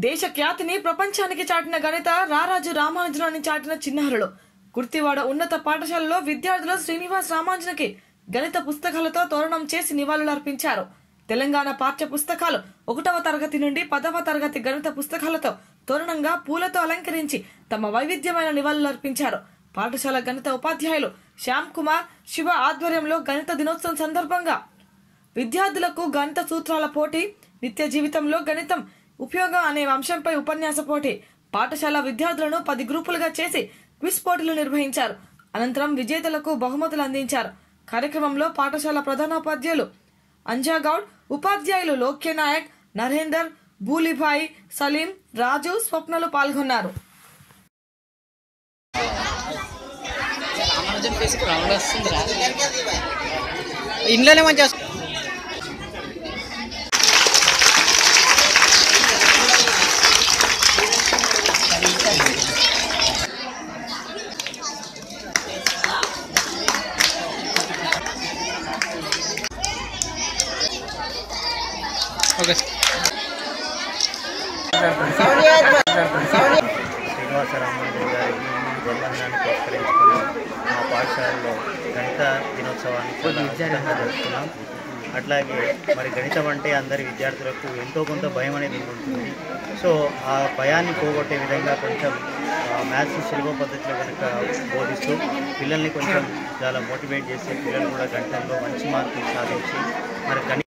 దేశ ఖ్యాతిని ప్రపంచానికి చాటిన గణిత రారాజు రామానుజులని చాటిన చిన్నారులు గుర్తివాడ ఉన్నత పాఠశాలలో విద్యార్థులు శ్రీనివాస్ రామానుజునికి గణిత పుస్తకాలతో తోరణం చేసి నివాళులర్పించారు తెలంగాణ పాఠ్య పుస్తకాలు ఒకటవ తరగతి నుండి పదవ తరగతి గణిత పుస్తకాలతో తోరణంగా పూలతో అలంకరించి తమ వైవిధ్యమైన నివాళులర్పించారు పాఠశాల గణిత ఉపాధ్యాయులు శ్యామ్ కుమార్ శివ ఆధ్వర్యంలో గణిత దినోత్సవం సందర్భంగా విద్యార్థులకు గణిత సూత్రాల పోటీ నిత్య జీవితంలో గణితం ఉపయోగం అనే అంశంపై ఉపన్యాస పోటీ పాఠశాల విద్యార్థులను పది గ్రూపులుగా చేసి క్విజ్ పోటీలు నిర్వహించారు అనంతరం విజేతలకు బహుమతులు అందించారు కార్యక్రమంలో పాఠశాల ప్రధానోపాధ్యాయులు అంజాగౌడ్ ఉపాధ్యాయులు లోక్యనాయక్ నరేందర్ బూలిభాయ్ సలీం రాజు స్వప్నలు పాల్గొన్నారు రామానుజన్ ఫేస్కి రౌండ్ వస్తుందిరా ఇంట్లోనే మంచిగా వస్తుంది. ఓకే శ్రీనివాసరామానుజన్ గారి జన్మదినాన్ని పురస్కరించుకుని మా పాఠశాలలో గణిత దినోత్సవాన్ని చాలా అద్భుతంగా జరుపుకున్నాం అట్లాగే మరి గణితం అంటే అందరి విద్యార్థులకు ఎంతో కొంత భయం అనేది ఉంటుంది సో ఆ భయాన్ని పోగొట్టే విధంగా కొంచెం మ్యాథ్స్ సులభ పద్ధతిలో కనుక బోధిస్తూ పిల్లల్ని కొంచెం చాలా మోటివేట్ చేసి పిల్లలు కూడా గణితంలో మంచి మార్కులు సాధించి మరి గణిత